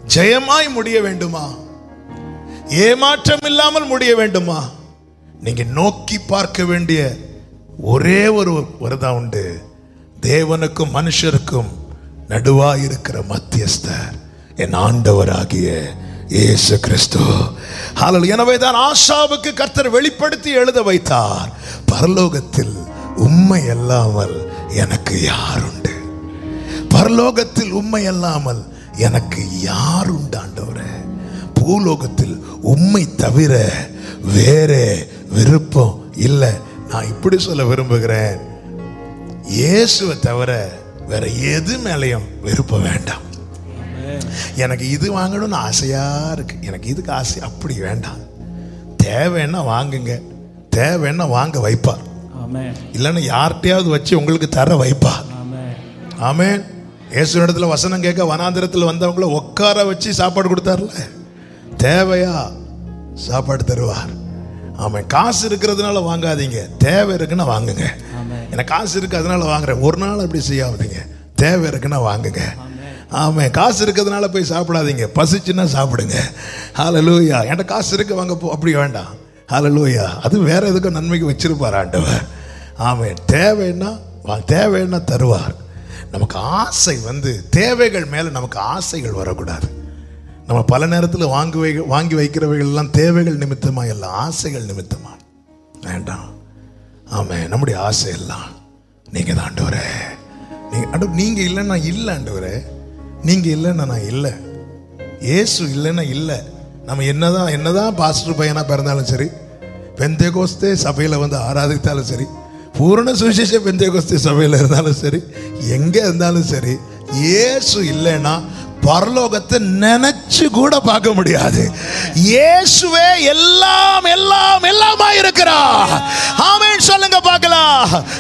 ஜெயமாய் முடிய வேண்டுமா ஏமாற்றம் இல்லாமல் முடிய வேண்டுமா நீங்க நோக்கி பார்க்க வேண்டிய ஒரே ஒரு வரதான் உண்டு தேவனுக்கும் மனுஷருக்கும் நடுவா இருக்கிற மத்தியஸ்தர் என் ஆண்டவராகிய இயேசு கிறிஸ்து ஹalleluya. எனவே தான் ஆசாவுக்கு கர்த்தர் வெளிப்படுத்தி எழுத வைத்தார் பரலோகத்தில் உண்மை அல்லாமல் எனக்கு யாருண்டு பரலோகத்தில் உண்மை அல்லாமல் எனக்கு யார் உண்டாண்டவரே பூலோகத்தில் உண்மை தவிர வேற விருப்பம் இல்லை நான் இப்படி சொல்ல விரும்புகிறேன் இயேசுவை தவிர வேற எது மேலேயும் விருப்பம் வேண்டாம் எனக்கு இது வாங்கணும்னு ஆசையா இருக்கு எனக்கு இதுக்கு ஆசை அப்படி வேண்டாம் தேவைன்னா வாங்குங்க தேவைன்னா வாங்க வைப்பார் ஆமென் இல்லைன்னா யார்கிட்டயாவது வச்சு உங்களுக்கு தர வைப்பார் ஆமென் ஆமென் இயேசு இடத்துல வசனம் கேட்க வனாந்திரத்தில் வந்தவங்கள உட்கார வச்சு சாப்பாடு கொடுத்தார்ல தேவையா சாப்பாடு தருவார் ஆமாம் காசு இருக்கிறதுனால வாங்காதீங்க தேவை இருக்குன்னா வாங்குங்க ஆமென் எனக்கு காசு இருக்கு அதனால வாங்குறேன் ஒரு நாள் அப்படி செய்யாதீங்க தேவை இருக்குன்னா வாங்குங்க ஆமாம் காசு இருக்கிறதுனால போய் சாப்பிடாதீங்க பசிச்சுன்னா சாப்பிடுங்க ஹalleluya என்கிட்ட காசு இருக்கு வாங்க போ அப்படி வேண்டாம் ஹalleluya அது வேற எதுக்கும் நன்மைக்கு வச்சிருப்பார் ஆண்டவர் ஆமாம் தேவைன்னா வா- தேவைன்னா தருவார் நமக்கு ஆசை வந்து தேவைகள் மேலே நமக்கு ஆசைகள் வரக்கூடாது நம்ம பல நேரத்தில் வாங்குவை வாங்கி வைக்கிறவைகள் எல்லாம் தேவைகள் நிமித்தமா இல்லை ஆசைகள் நிமித்தமா வேண்டாம் ஆமே நம்முடைய ஆசை எல்லாம் நீங்க தான் ஆண்டவரே நீங்க ஆண்டு நீங்க இல்லைன்னா இல்லை ஆண்டவரே நீங்க இல்லைன்னா நான் இல்லை இயேசு இல்லைன்னா இல்லை நம்ம என்னதான் என்னதான் பாஸ்டர் பையனா பிறந்தாலும் சரி பெந்தேகோஸ்தே சபையில் வந்து ஆராதித்தாலும் சரி பூரண சுவிசேஷ பெந்தேகோஸ்தே சபையில் இருந்தாலும் சரி எங்கே இருந்தாலும் சரி இயேசு இல்லைன்னா பரலோகத்தை நினைச்சு கூட பார்க்க முடியாது இயேசுவே எல்லாம் எல்லாம் எல்லாமா இருக்கிறார் ஆமென் சொல்லுங்க பார்க்கலாம்